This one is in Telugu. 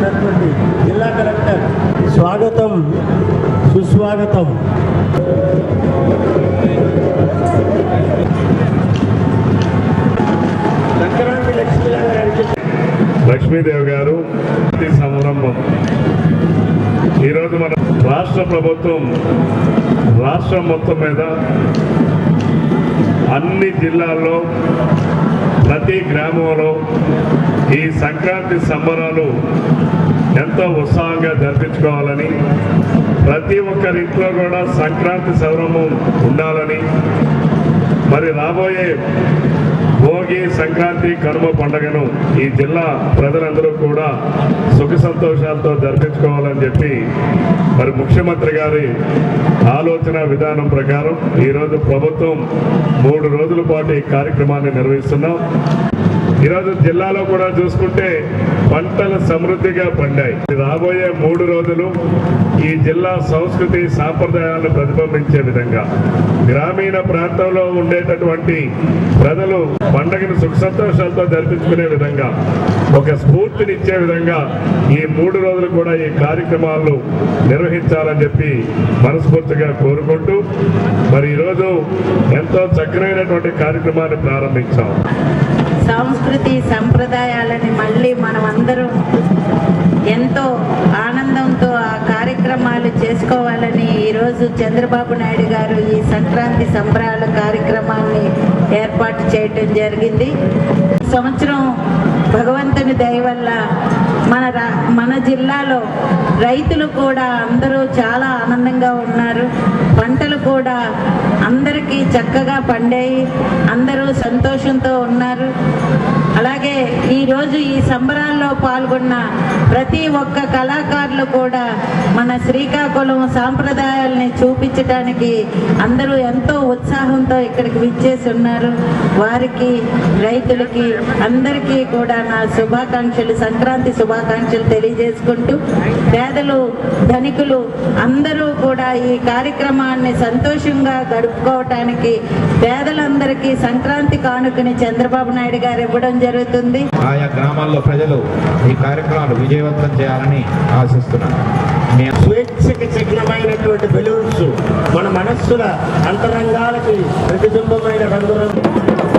ఇచ్చినటువంటి జిల్లా కలెక్టర్ స్వాగతం సుస్వాగతం సంక్రాంతి లక్ష్మీ గారికి లక్ష్మీదేవి గారు ఈ సంరంభం ఈరోజు మన రాష్ట్ర ప్రభుత్వం రాష్ట్రం మొత్తం మీద అన్ని జిల్లాల్లో ప్రతి గ్రామంలో ఈ సంక్రాంతి సంబరాలు ఎంతో ఉత్సాహంగా జరిపించుకోవాలని ప్రతి ఒక్కరింట్లో కూడా సంక్రాంతి సంభ్రమం ఉండాలని మరి రాబోయే భోగి సంక్రాంతి కనుమ పండుగను ఈ జిల్లా ప్రజలందరూ కూడా సుఖ సంతోషాలతో జరిపించుకోవాలని చెప్పి మరి ముఖ్యమంత్రి గారి ఆలోచన విధానం ప్రకారం ఈరోజు ప్రభుత్వం మూడు రోజుల పాటు ఈ కార్యక్రమాన్ని నిర్వహిస్తున్నాం ఈరోజు జిల్లాలో కూడా చూసుకుంటే పంటలు సమృద్ధిగా పండాయి రాబోయే మూడు రోజులు ఈ జిల్లా సంస్కృతి సాంప్రదాయాలను ప్రతిబింబించే విధంగా గ్రామీణ ప్రాంతంలో ఉండేటటువంటి ప్రజలు పండగను సుఖ సంతోషాలతో జరిపించుకునే విధంగా ఒక స్ఫూర్తినిచ్చే విధంగా ఈ మూడు రోజులు కూడా ఈ కార్యక్రమాలను నిర్వహించాలని చెప్పి మనస్ఫూర్తిగా కోరుకుంటూ మరి ఈరోజు ఎంతో చక్కనైనటువంటి కార్యక్రమాన్ని ప్రారంభించాం సంస్కృతి సంప్రదాయాలని మళ్ళీ మనం అందరం ఎంతో ఆనందంతో ఆ కార్యక్రమాలు చేసుకోవాలని ఈరోజు చంద్రబాబు నాయుడు గారు ఈ సంక్రాంతి సంబరాల కార్యక్రమాన్ని ఏర్పాటు చేయటం జరిగింది ఈ సంవత్సరం భగవంతుని దయ వల్ల మన రా మన జిల్లాలో రైతులు కూడా అందరూ చాలా ఆనందంగా ఉన్నారు పంటలు కూడా అందరికీ చక్కగా పండాయి అందరూ సంతోషంతో ఉన్నారు అలాగే ఈరోజు ఈ సంబరాల్లో పాల్గొన్న ప్రతి ఒక్క కళాకారులు కూడా మన శ్రీకాకుళం సాంప్రదాయాల్ని చూపించడానికి అందరూ ఎంతో ఉత్సాహంతో ఇక్కడికి విచ్చేసి ఉన్నారు వారికి రైతులకి అందరికీ కూడా నా శుభాకాంక్షలు సంక్రాంతి శుభాకాంక్షలు తెలియజేసుకుంటూ పేదలు ధనికులు అందరూ కూడా ఈ కార్యక్రమాన్ని సంతోషంగా గడుపుకోవటానికి పేదలందరికీ సంక్రాంతి కానుకని చంద్రబాబు నాయుడు గారు ఇవ్వడం జరుగుతుంది ఆయా గ్రామాల్లో ప్రజలు ఈ కార్యక్రమాలు విజయవంతం చేయాలని ఆశిస్తున్నాను మీ స్వేచ్ఛకి చిహ్నమైనటువంటి బెలూన్స్ మన మనస్సుల అంతరంగాలకి ప్రతిబింబమైన రంగురంగు